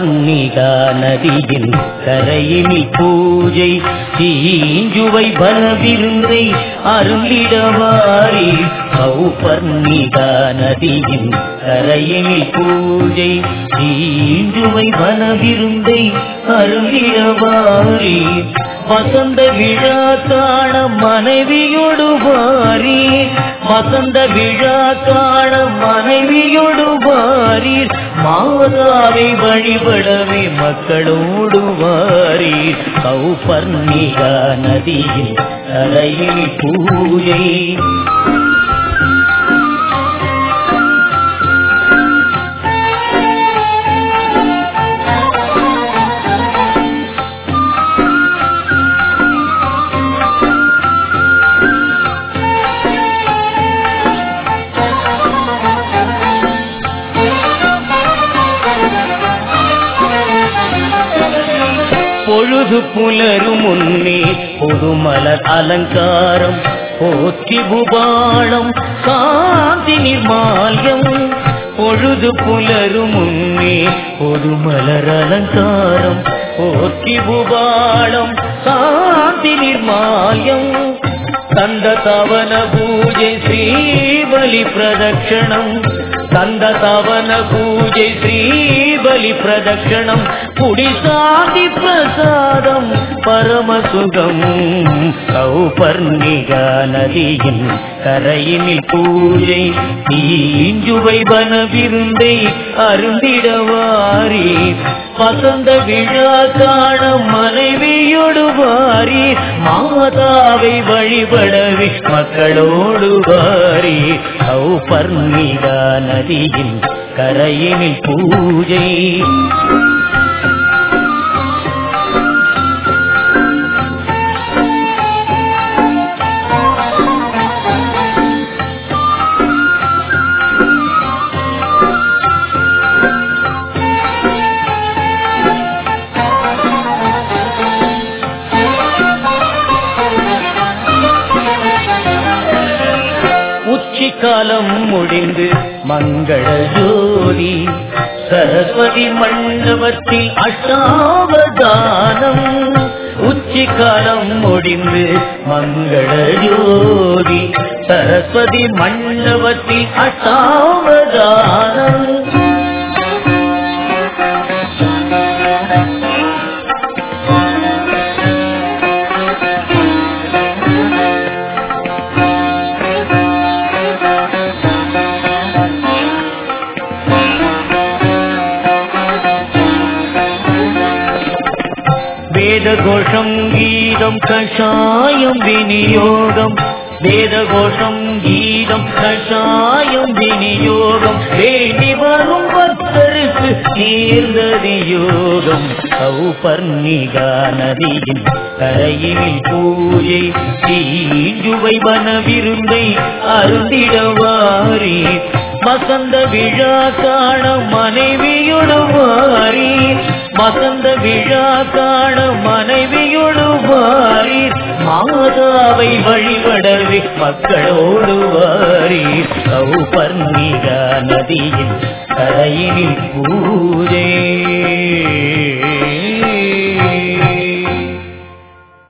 சௌபர்ணிகா நதியின் கரையினில் பூஜை தீஞ்சுவை பலவிருந்தை அருளிடவாரி சௌபர்ணிகா நதியின் கரையினில் பூஜை தீஞ்சுவை பலவிருந்தை அருளிடவாரி வசந்த விழா காண மனைவியொடு வாரி வசந்த விழா காண மனைவியொடு வாரி மாதாவை வழிபடவே மக்களோடு வாரி சௌபர்ணிகா நதியில் கரையில் பூஜை பொழுது புலரும் முன்னே புதுமலர் அலங்காரம் போற்றி புபாளம் காந்தி நிர்மால்யம் பொழுது புலரும் முன்னே புதுமலர் அலங்காரம் போற்றி புபாளம் காந்தி நிர்மால்யம் தந்த தவன பூஜை ஸ்ரீபலி பிரதட்சணம் தந்த தவன பூஜை ஸ்ரீபலி பிரதட்சணம் குடிசாதி பிரசாதம் பரமசுகம் சௌபர்ணிகா நதியின் கரையினில் பூஜை தீஞ்சுவை வன விருந்தை அருந்திடவாரி வசந்த விழா காண மனைவியொடு வாரி மாதாவை வழிபடவே மக்களோடு வாரி சௌபர்ணிகா நதியின் கரையினில் பூஜை உச்சிக்காலம் முடிந்து மங்கள ஜோதி சரஸ்வதி மண்டபத்தில் அஷ்டாவதானம் உச்சிக்காலம் முடிந்து மங்கள ஜோதி சரஸ்வதி மண்டபத்தில் அஷ்டாவதானம் வேதகோஷம் கீதம் கஷாயம் விநியோகம் வேதகோஷம் கீதம் கஷாயம் விநியோகம் வேண்டி வரும் பக்தருக்கு தீர்ந்தது யோகம் சௌபர்ணிகா நதியின் கரையில் பூஜை தீஞ்சுவை வன விருந்தை அருந்திடவாரி வசந்த விழா காண மனைவியொடு வாரி வசந்த விழா காண மனைவியொடு வாரி மாதாவை வழிபடவே மக்களோடு வாரி சௌபர்ணிகா நதியின் கரையினில் பூஜை